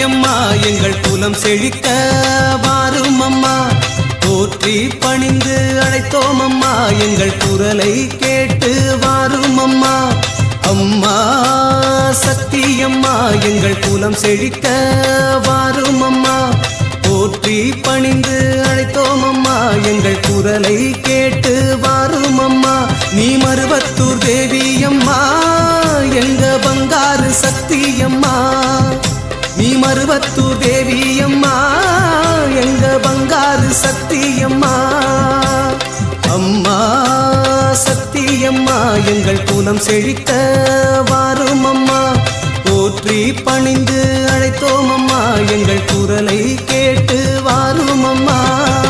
அம்மா எங்கள் குலம் செழிக்க வாரும் அம்மா போற்றி பணிந்து அழைத்தோம் அம்மா எங்கள் குரலை கேட்டு வாரும் அம்மா அம்மா சக்தி அம்மா எங்கள் குலம் செழிக்க வாரும் அம்மா போற்றி பணிந்து அழைத்தோம் அம்மா எங்கள் குரலை கேட்டு வாரும் அம்மா நீ மருவத்தூர் தேவி அம்மா எங்க பங்காரு சக்தி அம்மா நீ மருவத்தூர் தேவி அம்மா எங்க பங்காரு சக்தி அம்மா அம்மா சக்தி அம்மா எங்கள் குலம் செழிக்க வாரும் அம்மா போற்றி பணிந்து அழைத்தோம் அம்மா எங்கள் குரலை கேட்டு வாரும் அம்மா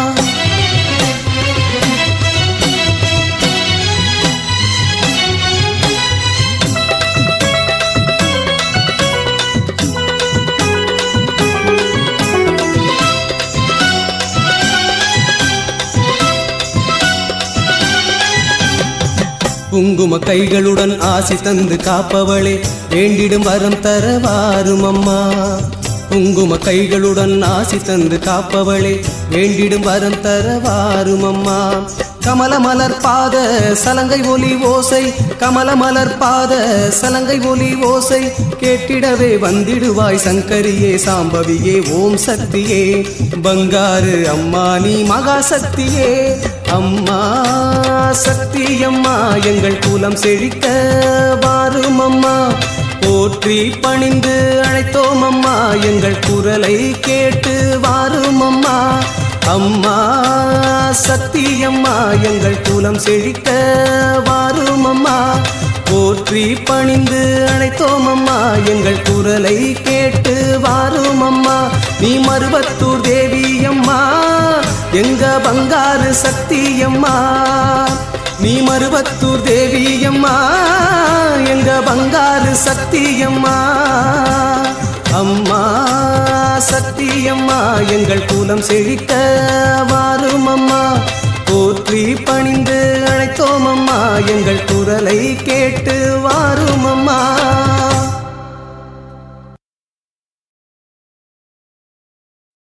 குங்கும கைகளுடன் ஆசி தந்து காப்பவளே வேண்டிடும் வரம் தர வாரும் அம்மா குங்கும கைகளுடன் ஆசி தந்து காப்பவளே வேண்டிடும் வரம் தர வாரும் அம்மா கமல மலர் பாத சலங்கை ஒலி ஓசை கமல மலர் பாத சலங்கை ஒலி ஓசை கேட்டிடவே வந்திடுவாய் சங்கரியே சாம்பவியே ஓம் சக்தியே பங்காரு அம்மா நீ மகா சக்தியே அம்மா சக்தி அம்மா எங்கள் குலம் செழிக்க வாரும் அம்மா போற்றி பணிந்து அழைத்தோம் அம்மா எங்கள் குரலை கேட்டு வாரும் அம்மா அம்மா சக்தி அம்மா எங்கள் குலம் செழிக்க வாரும் அம்மா போற்றி பணிந்து அழைத்தோம் அம்மா எங்கள் குரலை கேட்டு வாரும் அம்மா நீ மருவத்தூர் தேவி அம்மா எங்க பங்காரு சக்தி அம்மா நீ மருவத்தூர் தேவி அம்மா எங்க பங்காரு சக்தி அம்மா அம்மா சக்தி அம்மா எங்கள் குலம் செழிக்க வாரும் அம்மா போற்றி பணிந்து அழைத்தோம் அம்மா எங்கள் குரலை கேட்டு வாரும் அம்மா